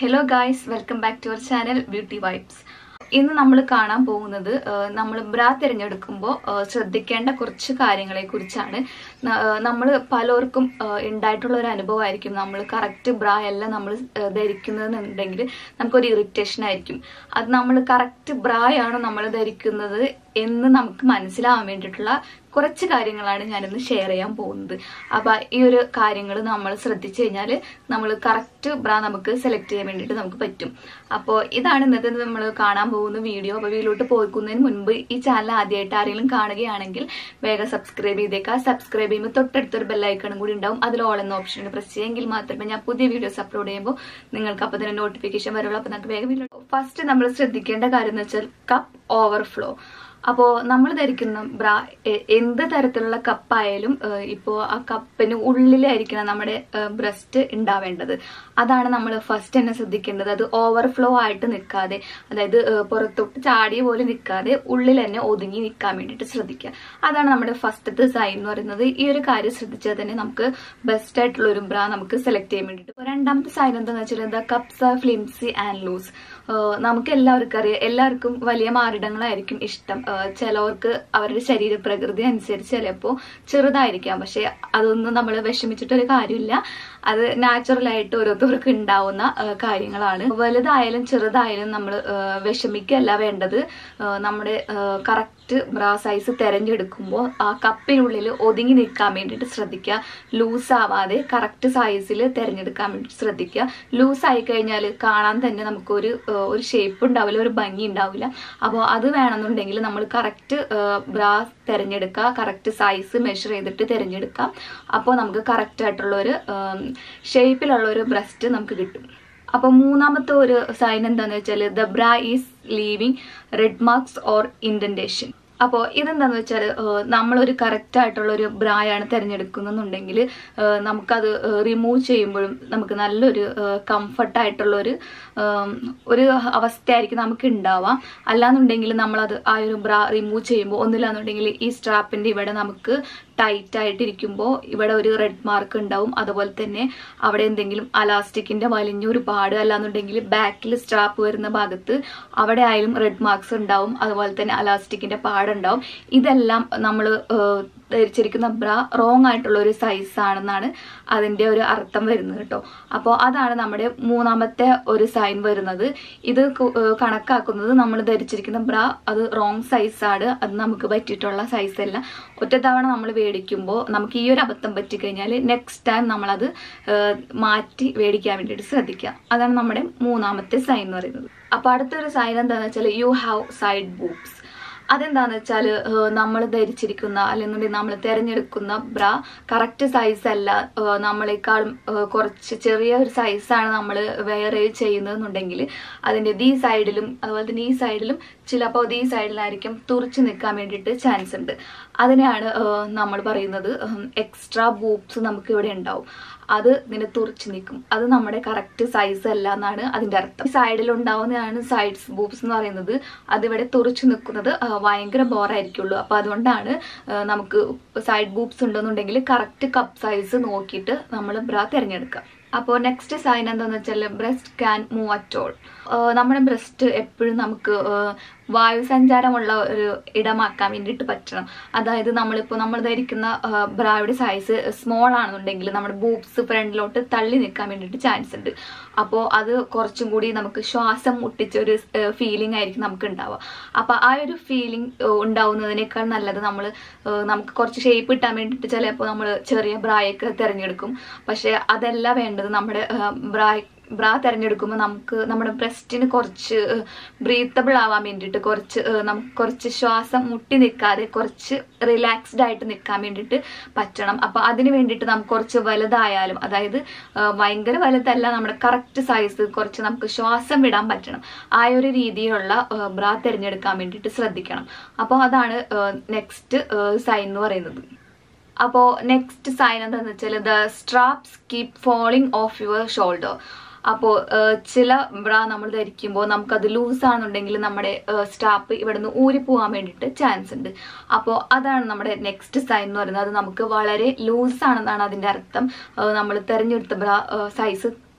hello guys welcome back to our channel beauty vibes ഇന്ന് നമ്മൾ കാണാൻ പോകുന്നത് നമ്മൾ ബ്രാ തിരഞ്ഞെടുക്കുമ്പോൾ ശ്രദ്ധിക്കേണ്ട കുറച്ച് കാര്യങ്ങളെ കുറിച്ചാണ് നമ്മൾ പലർക്കും ആ, ഉണ്ടായിട്ടുള്ള ഒരു അനുഭവമായിരിക്കും നമ്മൾ കറക്റ്റ് ബ്രാ അല്ല നമ്മൾ ധരിക്കുന്നതെന്നുണ്ടെങ്കിൽ നമുക്കൊരു ഇറിറ്റേഷൻ ആയിരിക്കും അത് നമ്മൾ കറക്റ്റ് ബ്രായാണ് നമ്മൾ ധരിക്കുന്നത് എന്ന് നമുക്ക് മനസ്സിലാവാൻ വേണ്ടിയിട്ടുള്ള കുറച്ച് കാര്യങ്ങളാണ് ഞാനിന്ന് ഷെയർ ചെയ്യാൻ പോകുന്നത് അപ്പൊ ഈ ഒരു കാര്യങ്ങൾ നമ്മൾ ശ്രദ്ധിച്ചു കഴിഞ്ഞാൽ നമ്മൾ കറക്റ്റ് ബ്രാ നമുക്ക് സെലക്ട് ചെയ്യാൻ വേണ്ടിയിട്ട് നമുക്ക് പറ്റും അപ്പോൾ ഇതാണ് ഇന്നത്തെ നമ്മൾ കാണാൻ പോകുന്ന വീഡിയോ അപ്പോൾ വീട്ടിലോട്ട് പോയിക്കുന്നതിന് മുൻപ് ഈ ചാനൽ ആദ്യമായിട്ട് ആരെങ്കിലും കാണുകയാണെങ്കിൽ വേഗം സബ്സ്ക്രൈബ് ചെയ്തേക്കുക സബ്സ്ക്രൈബ് ചെയ്യുമ്പോൾ തൊട്ടടുത്തൊരു ബെല്ലൈക്കണും കൂടി ഉണ്ടാവും അതിൽ ഓൾ എന്ന ഓപ്ഷൻ പ്രസ് ചെയ്യുമെങ്കിൽ മാത്രമേ ഞാൻ പുതിയ വീഡിയോസ് അപ്ലോഡ് ചെയ്യുമ്പോൾ നിങ്ങൾക്ക് അപ്പോൾ തന്നെ നോട്ടിഫിക്കേഷൻ വരുള്ളൂ അപ്പോൾ നമുക്ക് വേഗം വീഡിയോ ഫസ്റ്റ് നമ്മൾ ശ്രദ്ധിക്കേണ്ട കാര്യം എന്ന് വെച്ചാൽ കപ്പ് ഓവർഫ്ലോ അപ്പോൾ നമ്മൾ ധരിക്കുന്ന ബ്രാ എ- എന്ത് തരത്തിലുള്ള കപ്പായാലും ഇപ്പോൾ ആ കപ്പിന് ഉള്ളിലായിരിക്കണം നമ്മുടെ ബ്രസ്റ്റ് ഉണ്ടാവേണ്ടത് അതാണ് നമ്മൾ ഫസ്റ്റ് തന്നെ ശ്രദ്ധിക്കേണ്ടത് അത് ഓവർഫ്ലോ ആയിട്ട് നിൽക്കാതെ അതായത് ഏഹ്, പുറത്തോട്ട് ചാടിയ പോലെ നിൽക്കാതെ ഉള്ളിൽ തന്നെ ഒതുങ്ങി നിൽക്കാൻ വേണ്ടിയിട്ട് ശ്രദ്ധിക്കുക അതാണ് നമ്മുടെ ഫസ്റ്റത്തെ സൈൻ എന്ന് പറയുന്നത് ഈ ഒരു കാര്യം ശ്രദ്ധിച്ചാൽ തന്നെ നമുക്ക് ബെസ്റ്റ് ആയിട്ടുള്ള ഒരു ബ്രാ നമുക്ക് സെലക്ട് ചെയ്യാൻ വേണ്ടിയിട്ട് ഇപ്പൊ രണ്ടാമത്തെ സൈൻ എന്താണെന്ന് വെച്ചാൽ എന്താ cups are flimsy and loose നമുക്ക് എല്ലാവർക്കും അറിയാം എല്ലാവർക്കും വലിയ മാറിടങ്ങളായിരിക്കും ഇഷ്ടം ഏഹ് ചിലവർക്ക് അവരുടെ ശരീരപ്രകൃതി അനുസരിച്ച് ചിലപ്പോൾ ചെറുതായിരിക്കാം പക്ഷെ അതൊന്നും നമ്മൾ വിഷമിച്ചിട്ടൊരു കാര്യമില്ല അത് നാച്ചുറൽ ആയിട്ട് ഓരോരുത്തർക്ക് ഉണ്ടാവുന്ന ഏഹ് കാര്യങ്ങളാണ് വലുതായാലും ചെറുതായാലും നമ്മൾ വിഷമിക്കല്ല വേണ്ടത് ഏഹ് നമ്മുടെ കറക്റ്റ് ബ്രാ സൈസ് തിരഞ്ഞെടുക്കുമ്പോൾ ആ കപ്പിനുള്ളിൽ ഒതുങ്ങി നിൽക്കാൻ വേണ്ടിയിട്ട് ശ്രദ്ധിക്കുക ലൂസ് ആവാതെ കറക്റ്റ് സൈസിൽ തിരഞ്ഞെടുക്കാൻ വേണ്ടി ശ്രദ്ധിക്കുക ലൂസ് ആയി കഴിഞ്ഞാൽ കാണാൻ തന്നെ നമുക്കൊരു ഏഹ് ഒരു ഷേപ്പ് ഉണ്ടാവില്ല ഒരു ഭംഗി ഉണ്ടാവില്ല അപ്പോൾ അത് വേണമെന്നുണ്ടെങ്കിൽ നമ്മൾ കറക്റ്റ് ബ്രാ തിരഞ്ഞെടുക്കുക കറക്റ്റ് സൈസ് മെഷർ ചെയ്തിട്ട് തിരഞ്ഞെടുക്കാം അപ്പോൾ നമുക്ക് കറക്റ്റ് ആയിട്ടുള്ള ഒരു ഷേപ്പിലുള്ള ഒരു ബ്രസ്റ്റ് നമുക്ക് കിട്ടും അപ്പൊ മൂന്നാമത്തെ ഒരു സൈൻ എന്താന്ന് വെച്ചാൽ the bra is leaving red marks or indentation അപ്പോൾ ഇതെന്താന്ന് വെച്ചാൽ നമ്മളൊരു കറക്റ്റ് ആയിട്ടുള്ള ഒരു ബ്രായാണ് തിരഞ്ഞെടുക്കുന്നുണ്ടെങ്കിൽ നമുക്കത് റിമൂവ് ചെയ്യുമ്പോഴും നമുക്ക് നല്ലൊരു കംഫർട്ടായിട്ടുള്ള ഒരു ഒരു അവസ്ഥയായിരിക്കും നമുക്ക് ഉണ്ടാവാം അല്ലാന്നുണ്ടെങ്കിൽ നമ്മളത് ആ ഒരു ബ്രാ റിമൂവ് ചെയ്യുമ്പോൾ ഒന്നുമില്ലാന്നുണ്ടെങ്കിൽ ഈ സ്ട്രാപ്പിന്റെ ഇവിടെ നമുക്ക് ടൈറ്റ് ആയിട്ടിരിക്കുമ്പോൾ ഇവിടെ ഒരു റെഡ് മാർക്ക് ഉണ്ടാവും അതുപോലെ തന്നെ അവിടെ എന്തെങ്കിലും അലാസ്റ്റിക്കിന്റെ വലിഞ്ഞൊരു പാട് അല്ലാന്നുണ്ടെങ്കിൽ ബാക്കിൽ സ്ട്രാപ്പ് വരുന്ന ഭാഗത്ത് അവിടെ ആയാലും റെഡ് മാർക്സ് ഉണ്ടാവും അതുപോലെ തന്നെ അലാസ്റ്റിക്കിന്റെ പാടുണ്ടാവും ഇതെല്ലാം നമ്മൾ ധരിച്ചിരിക്കുന്ന ബ്ര റോങ് ആയിട്ടുള്ള ഒരു സൈസ് ആണെന്നാണ് അതിന്റെ ഒരു അർത്ഥം വരുന്നത് കേട്ടോ അപ്പോൾ അതാണ് നമ്മുടെ മൂന്നാമത്തെ ഒരു സൈൻ വരുന്നത് ഇത് കു- ഏഹ് കണക്കാക്കുന്നത് നമ്മൾ ധരിച്ചിരിക്കുന്ന ബ്ര അത് റോങ് സൈസ് ആണ് അത് നമുക്ക് പറ്റിയിട്ടുള്ള സൈസ് അല്ല ഒറ്റ തവണ നമ്മൾ മേടിക്കുമ്പോൾ നമുക്ക് ഈ ഒരു അബദ്ധം പറ്റിക്കഴിഞ്ഞാൽ നെക്സ്റ്റ് ടൈം നമ്മളത് ഏഹ് മാറ്റി മേടിക്കാൻ വേണ്ടിയിട്ട് ശ്രദ്ധിക്കുക അതാണ് നമ്മുടെ മൂന്നാമത്തെ സൈൻ എന്ന് പറയുന്നത് അപ്പൊ അടുത്തൊരു സൈൻ എന്താണെന്ന് വെച്ചാൽ യു ഹാവ് സൈഡ് ബൂബ്സ് അതെന്താന്ന് വെച്ചാൽ നമ്മൾ ധരിച്ചിരിക്കുന്ന അല്ലെങ്കിൽ നമ്മൾ തിരഞ്ഞെടുക്കുന്ന ബ്ര കറക്റ്റ് സൈസ് അല്ല ഏഹ് നമ്മളെക്കാളും ഏഹ് കുറച്ച് ചെറിയ ഒരു സൈസാണ് നമ്മൾ വെയർ ചെയ്യുന്നതെന്നുണ്ടെങ്കിൽ അതിൻ്റെ ഈ സൈഡിലും അതുപോലെ തന്നെ ഈ സൈഡിലും ചിലപ്പോൾ ഈ സൈഡിലായിരിക്കും തുറച്ചു നിൽക്കാൻ വേണ്ടിയിട്ട് ചാൻസ് ഉണ്ട് അതിനെയാണ് ഏഹ് നമ്മൾ പറയുന്നത് എക്സ്ട്രാ ബൂപ്സ് നമുക്ക് ഇവിടെ ഉണ്ടാവും അത് ഇങ്ങനെ തുറച്ചു നിൽക്കും അത് നമ്മുടെ കറക്റ്റ് സൈസ് അല്ല എന്നാണ് അതിന്റെ അർത്ഥം സൈഡിൽ ഉണ്ടാവുന്നതാണ് സൈഡ്സ് ബൂപ്സ് എന്ന് പറയുന്നത് അതിവിടെ തുറച്ചു നിൽക്കുന്നത് ആ, ഭയങ്കര ബോറായിരിക്കുള്ളൂ അപ്പൊ അതുകൊണ്ടാണ് ആ, നമുക്ക് സൈഡ് ബൂപ്സ് ഉണ്ടെന്നുണ്ടെങ്കിൽ കറക്റ്റ് കപ്പ് സൈസ് നോക്കിയിട്ട് നമ്മൾ ബ്രാ തിരഞ്ഞെടുക്കുക അപ്പോൾ നെക്സ്റ്റ് സൈൻ എന്താണെന്ന് വെച്ചാൽ breast can move at all നമ്മുടെ ബ്രസ്റ്റ് എപ്പോഴും നമുക്ക് ആ, വായു സഞ്ചാരമുള്ള ഒരു ഇടമാക്കാൻ വേണ്ടിയിട്ട് പറ്റണം അതായത് നമ്മളിപ്പോൾ നമ്മൾ ധരിക്കുന്ന ആ, ബ്രായുടെ സൈസ് സ്മോൾ ആണെന്നുണ്ടെങ്കിൽ നമ്മുടെ ബൂബ്സ് ഫ്രണ്ടിലോട്ട് തള്ളി നിൽക്കാൻ വേണ്ടിയിട്ട് ചാൻസ് ഉണ്ട് അപ്പോൾ അത് കുറച്ചും കൂടി നമുക്ക് ശ്വാസം മുട്ടിച്ച ഒരു ഫീലിംഗ് ആയിരിക്കും നമുക്ക് ഉണ്ടാവുക അപ്പോൾ ആ ഒരു ഫീലിംഗ് ഉണ്ടാവുന്നതിനേക്കാൾ നല്ലത് നമ്മൾ നമുക്ക് കുറച്ച് ഷേപ്പ് കിട്ടാൻ വേണ്ടിയിട്ട് ചിലപ്പോൾ നമ്മൾ ചെറിയ ബ്രായൊക്കെ തിരഞ്ഞെടുക്കും പക്ഷെ അതല്ല വേണ്ടത് നമ്മുടെ ബ്രാ ബ്രാ തിരഞ്ഞെടുക്കുമ്പോൾ നമുക്ക് നമ്മുടെ ബ്രസ്റ്റിന് കുറച്ച് ബ്രീത്തബിൾ ആവാൻ വേണ്ടിയിട്ട് കുറച്ച് ഏഹ്, നമുക്ക് കുറച്ച് ശ്വാസം മുട്ടി നിൽക്കാതെ കുറച്ച് റിലാക്സ്ഡ് ആയിട്ട് നിൽക്കാൻ വേണ്ടിയിട്ട് പറ്റണം അപ്പൊ അതിന് വേണ്ടിയിട്ട് നമുക്ക് കുറച്ച് വലുതായാലും അതായത് ഏഹ്, ഭയങ്കര വലുതല്ല നമ്മുടെ കറക്റ്റ് സൈസ് കുറച്ച് നമുക്ക് ശ്വാസം വിടാൻ പറ്റണം ആ ഒരു രീതിയിലുള്ള ഏഹ്, ബ്രാ തിരഞ്ഞെടുക്കാൻ വേണ്ടിയിട്ട് ശ്രദ്ധിക്കണം അപ്പോൾ അതാണ് നെക്സ്റ്റ് സൈൻ എന്ന് പറയുന്നത് അപ്പോൾ നെക്സ്റ്റ് സൈൻ എന്താണെന്ന് വെച്ചാൽ the straps keep falling off your shoulder അപ്പോൾ ചില ബ്ര നമ്മൾ ധരിക്കുമ്പോൾ നമുക്കത് ലൂസ് ആണെന്നുണ്ടെങ്കിൽ നമ്മുടെ സ്റ്റാപ്പ് ഇവിടെ നിന്ന് ഊരി പോകാൻ വേണ്ടിയിട്ട് ചാൻസ് ഉണ്ട് അപ്പോൾ അതാണ് നമ്മുടെ നെക്സ്റ്റ് സൈൻ എന്ന് പറയുന്നത് അത് നമുക്ക് വളരെ ലൂസ് ആണെന്നാണ് അതിൻ്റെ അർത്ഥം നമ്മൾ തിരഞ്ഞെടുത്ത ബ്ര സൈസ്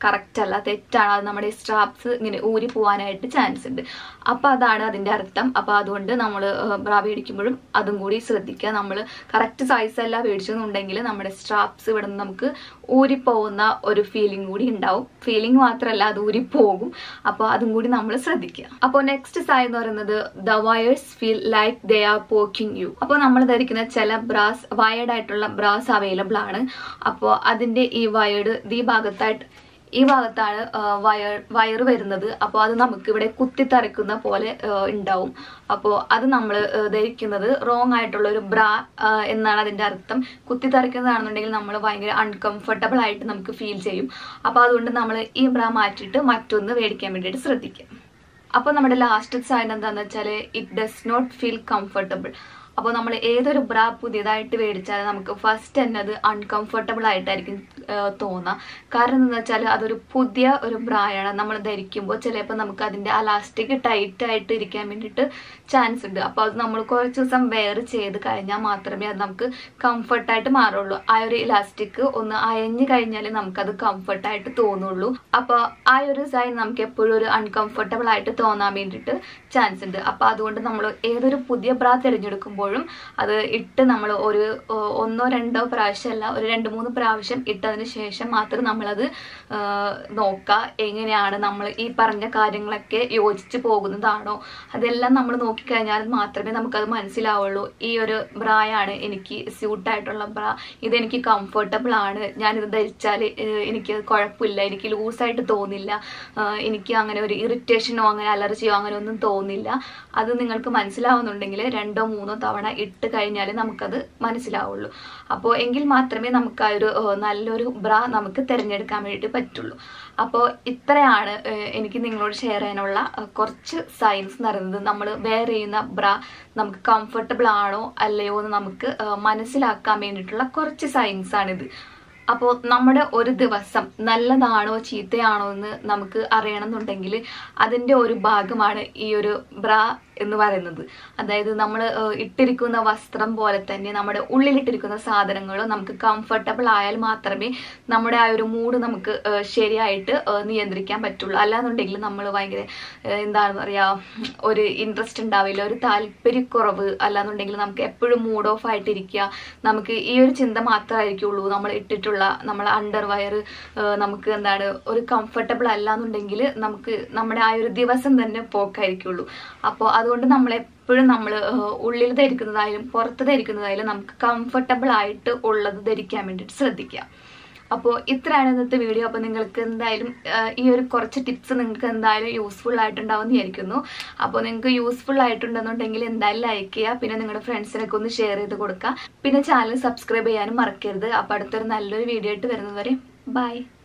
കറക്റ്റ് അല്ല തെറ്റാണ് അത് നമ്മുടെ സ്ട്രാപ്സ് ഇങ്ങനെ ഊരി പോകാനായിട്ട് ചാൻസ് ഉണ്ട് അപ്പോൾ അതാണ് അതിൻ്റെ അർത്ഥം അപ്പോൾ അതുകൊണ്ട് നമ്മൾ ബ്രാ മേടിക്കുമ്പോഴും അതും കൂടി ശ്രദ്ധിക്കുക നമ്മൾ കറക്റ്റ് സൈസ് അല്ല മേടിച്ചെന്നുണ്ടെങ്കിൽ നമ്മുടെ സ്ട്രാപ്സ് ഇവിടെ നിന്ന് നമുക്ക് ഊരിപ്പോകുന്ന ഒരു ഫീലിംഗ് കൂടി ഉണ്ടാവും ഫീലിംഗ് മാത്രമല്ല അത് ഊരിപ്പോകും അപ്പോൾ അതും കൂടി നമ്മൾ ശ്രദ്ധിക്കുക അപ്പോൾ നെക്സ്റ്റ് സൈൻ എന്ന് പറയുന്നത് the wires feel like they are poking you അപ്പോൾ നമ്മൾ ധരിക്കുന്ന ചില ബ്രാസ് വയേർഡ് ആയിട്ടുള്ള ബ്രാസ് അവൈലബിൾ ആണ് അപ്പോൾ അതിൻ്റെ ഈ വയേർഡ് ഈ ഭാഗത്തായിട്ട് ഈ ഭാഗത്താണ് വയർ വയർ വരുന്നത് അപ്പോൾ അത് നമുക്ക് ഇവിടെ കുത്തിത്തറയ്ക്കുന്ന പോലെ ആ, ഉണ്ടാവും അപ്പോൾ അത് നമ്മൾ ധരിക്കുന്നത് റോങ് ആയിട്ടുള്ള ഒരു ബ്രാ എന്നാണ് അതിൻ്റെ അർത്ഥം കുത്തിത്തറയ്ക്കുന്നതാണെന്നുണ്ടെങ്കിൽ നമ്മൾ ഭയങ്കര അൺകംഫർട്ടബിൾ ആയിട്ട് നമുക്ക് ഫീൽ ചെയ്യും അപ്പോൾ അതുകൊണ്ട് നമ്മൾ ഈ ബ്രാ മാറ്റിയിട്ട് മറ്റൊന്ന് മേടിക്കാൻ വേണ്ടിയിട്ട് ശ്രദ്ധിക്കുക അപ്പോൾ നമ്മുടെ ലാസ്റ്റ് സൈൻ എന്താണെന്ന് വെച്ചാൽ it does not feel comfortable അപ്പോൾ നമ്മൾ ഏതൊരു ബ്രാ പുതിയതായിട്ട് മേടിച്ചാലും നമുക്ക് ഫസ്റ്റ് തന്നെ അത് അൺകംഫർട്ടബിൾ ആയിട്ടായിരിക്കും ആ, തോന്നുക കാരണം എന്താണെന്ന് വെച്ചാൽ അതൊരു പുതിയ ഒരു ബ്രായാണ് നമ്മൾ ധരിക്കുമ്പോൾ ചിലപ്പോൾ നമുക്ക് അതിൻ്റെ അലാസ്റ്റിക് ടൈറ്റ് ആയിട്ട് ഇരിക്കാൻ വേണ്ടിയിട്ട് ചാൻസ് ഉണ്ട് അപ്പോൾ അത് നമ്മൾ കുറച്ച് ദിവസം വെയർ ചെയ്ത് കഴിഞ്ഞാൽ മാത്രമേ അത് നമുക്ക് കംഫർട്ടായിട്ട് മാറുള്ളൂ ആ ഒരു ഇലാസ്റ്റിക് ഒന്ന് അയഞ്ഞു കഴിഞ്ഞാൽ നമുക്കത് കംഫർട്ടായിട്ട് തോന്നുള്ളൂ അപ്പോൾ ആ ഒരു സൈൻ നമുക്ക് എപ്പോഴും ഒരു അൺകംഫർട്ടബിൾ ആയിട്ട് തോന്നാൻ വേണ്ടിയിട്ട് ചാൻസ് ഉണ്ട് അപ്പോൾ അതുകൊണ്ട് നമ്മൾ ഏതൊരു പുതിയ ബ്രാ തിരഞ്ഞെടുക്കുമ്പോഴും അത് ഇട്ട് നമ്മൾ ഒരു ഓ, ഒന്നോ രണ്ടോ പ്രാവശ്യമല്ല ഒരു രണ്ട് മൂന്ന് പ്രാവശ്യം ഇട്ടതിന് ശേഷം മാത്രം നമ്മളത് ആ, നോക്കുക എങ്ങനെയാണ് നമ്മൾ ഈ പറഞ്ഞ കാര്യങ്ങളൊക്കെ യോജിച്ച് പോകുന്നതാണോ അതെല്ലാം നമ്മൾ നോക്കിക്കഴിഞ്ഞാൽ മാത്രമേ നമുക്കത് മനസ്സിലാവുള്ളൂ ഈ ഒരു ബ്രായാണ് എനിക്ക് സ്യൂട്ടായിട്ടുള്ള ബ്രാ ഇതെനിക്ക് കംഫർട്ടബിൾ ആണ് ഞാനിത് ധരിച്ചാൽ എനിക്ക് കുഴപ്പമില്ല എനിക്ക് ലൂസായിട്ട് തോന്നില്ല ആ, എനിക്ക് അങ്ങനെ ഒരു ഇറിറ്റേഷനോ അങ്ങനെ അലർജിയോ അങ്ങനെ ഒന്നും തോന്നില്ല അത് നിങ്ങൾക്ക് മനസ്സിലാവുന്നുണ്ടെങ്കിൽ രണ്ടോ മൂന്നോ തവണ ഇട്ട് കഴിഞ്ഞാൽ നമുക്കത് മനസ്സിലാവുള്ളൂ അപ്പോൾ എങ്കിൽ മാത്രമേ നമുക്ക് ആ ഒരു ഏഹ്, നല്ലൊരു ബ്ര നമുക്ക് തിരഞ്ഞെടുക്കാൻ വേണ്ടിയിട്ട് പറ്റുള്ളൂ അപ്പോൾ ഇത്രയാണ് ഏഹ്, എനിക്ക് നിങ്ങളോട് ഷെയർ ചെയ്യാനുള്ള ഏഹ്, കുറച്ച് സയൻസ് എന്ന് പറയുന്നത് നമ്മൾ വെയർ ചെയ്യുന്ന ബ്ര നമുക്ക് കംഫർട്ടബിൾ ആണോ അല്ലയോ എന്ന് നമുക്ക് ഏഹ്, മനസ്സിലാക്കാൻ വേണ്ടിയിട്ടുള്ള കുറച്ച് സയൻസ് ആണിത് അപ്പോൾ നമ്മുടെ ഒരു ദിവസം നല്ലതാണോ ചീത്തയാണോ എന്ന് നമുക്ക് അറിയണമെന്നുണ്ടെങ്കിൽ അതിൻ്റെ ഒരു ഭാഗമാണ് ഈ ഒരു ബ്ര എന്ന് പറയുന്നത് അതായത് നമ്മൾ ഇട്ടിരിക്കുന്ന വസ്ത്രം പോലെ തന്നെ നമ്മുടെ ഉള്ളിലിട്ടിരിക്കുന്ന സാധനങ്ങളും നമുക്ക് കംഫർട്ടബിൾ ആയാൽ മാത്രമേ നമ്മുടെ ആ ഒരു മൂഡ് നമുക്ക് ഏഹ്, ശരിയായിട്ട് ഏഹ്, നിയന്ത്രിക്കാൻ പറ്റുള്ളൂ അല്ലാന്നുണ്ടെങ്കിൽ നമ്മൾ ഭയങ്കര ഏഹ്, എന്താണെന്ന് പറയാ ഒരു ഇൻട്രസ്റ്റ് ഉണ്ടാവില്ല ഒരു താല്പര്യക്കുറവ് അല്ലാന്നുണ്ടെങ്കിൽ നമുക്ക് എപ്പോഴും മൂഡ് ഓഫ് ആയിട്ടിരിക്കുക നമുക്ക് ഈ ഒരു ചിന്ത മാത്രമായിരിക്കുള്ളൂ നമ്മൾ ഇട്ടിട്ടുള്ള നമ്മൾ അണ്ടർ വയർ നമുക്ക് എന്താണ് ഒരു കംഫർട്ടബിൾ അല്ലാന്നുണ്ടെങ്കിൽ നമുക്ക് നമ്മുടെ ആ ഒരു ദിവസം തന്നെ പോക്കായിരിക്കുള്ളൂ അപ്പോൾ അതുകൊണ്ട് നമ്മൾ എപ്പോഴും നമ്മൾ ഉള്ളിൽ ധരിക്കുന്നതായാലും പുറത്ത് ധരിക്കുന്നതായാലും നമുക്ക് കംഫർട്ടബിൾ ആയിട്ട് ഉള്ളത് ധരിക്കാൻ വേണ്ടിയിട്ട് ശ്രദ്ധിക്കുക അപ്പോൾ ഇത്രയാണ് ഇന്നത്തെ വീഡിയോ അപ്പോൾ നിങ്ങൾക്ക് എന്തായാലും ആ, ഈ ഒരു കുറച്ച് ടിപ്സ് നിങ്ങൾക്ക് എന്തായാലും യൂസ്ഫുൾ ആയിട്ടുണ്ടാവും എന്ന് വിചാരിക്കുന്നു അപ്പോൾ നിങ്ങൾക്ക് യൂസ്ഫുൾ ആയിട്ടുണ്ടെന്നുണ്ടെങ്കിൽ എന്തായാലും ലൈക്ക് ചെയ്യുക പിന്നെ നിങ്ങളുടെ ഫ്രണ്ട്സിനൊക്കെ ഒന്ന് ഷെയർ ചെയ്ത് കൊടുക്കുക പിന്നെ ചാനൽ സബ്സ്ക്രൈബ് ചെയ്യാനും മറക്കരുത് അപ്പോൾ അടുത്തൊരു നല്ലൊരു വീഡിയോ ആയിട്ട് വരുന്നത് വരെ ബൈ